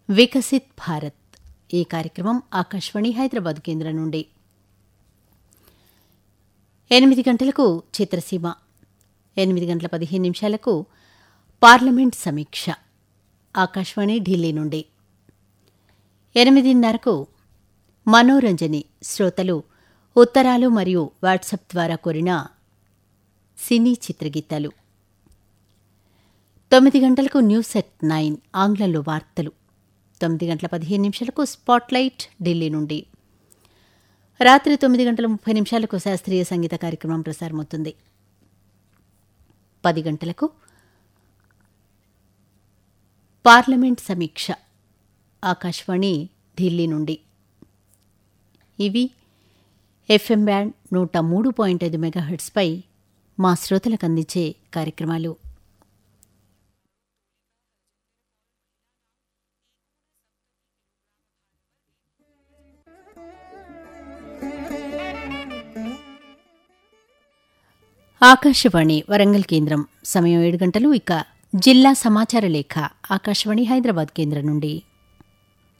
వికసిత్ భారత్ ఈ కార్యక్రమం ఆకాశవాణి హైదరాబాద్ కేంద్రం నుండి ఎనిమిది గంటలకు చిత్రసీమ ఎనిమిది గంటల పదిహేను నిమిషాలకు పార్లమెంట్ సమీక్ష ఆకాశవాణి ఢిల్లీ నుండి ఎనిమిదిన్నరకు మనోరంజని శ్రోతలు ఉత్తరాలు మరియు వాట్సాప్ ద్వారా కోరిన సినీ చిత్రగీతాలు తొమ్మిది గంటలకు న్యూస్ ఎట్ నైన్ ఆంగ్లంలో వార్తలు తొమ్మిది గంటల పదిహేను నిమిషాలకు స్పాట్లైట్ ఢిల్లీ నుండి రాత్రి తొమ్మిది గంటల ముప్పై నిమిషాలకు శాస్త్రీయ సంగీత కార్యక్రమం ప్రసారమవుతుంది పది గంటలకు పార్లమెంట్ సమీక్ష ఆకాశవాణి ఢిల్లీ నుండి ఇవి ఎఫ్ఎం బ్యాండ్ నూట మూడు పాయింట్ ఐదు మెగాహెట్స్పై మా శ్రోతలకు అందించే కార్యక్రమాలు ఆకాశవాణి వరంగల్ కేంద్రం సమయం ఏడు గంటలు ఇక జిల్లా సమాచార లేఖ ఆకాశవాణి హైదరాబాద్ కేంద్రం నుండి